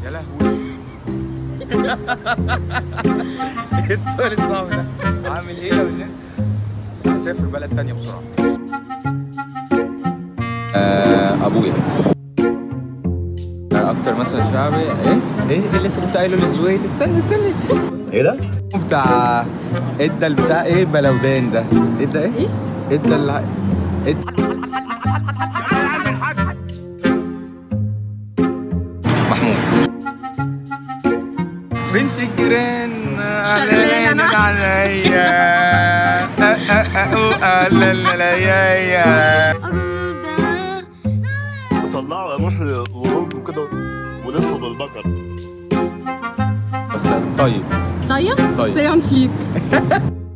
يا لهوي ايه السؤال الصعب ده اعمل ايه يا ولاد هسافر بلد تانية بسرعة آه ابويا اكتر مثلا شعبي ايه ايه ايه اللي لسه كنت قايله للزويل استنى استنى ايه ده؟ بتاع ادى بتاع ايه بلودان ده ادى ايه ادى الع... ادى محمود بنت الجيران علينا عليا لا لا لا يا يا طلعوا يا محي وعود كده ولفوا بالبكر بس طيب طيب طيب. stay on fleek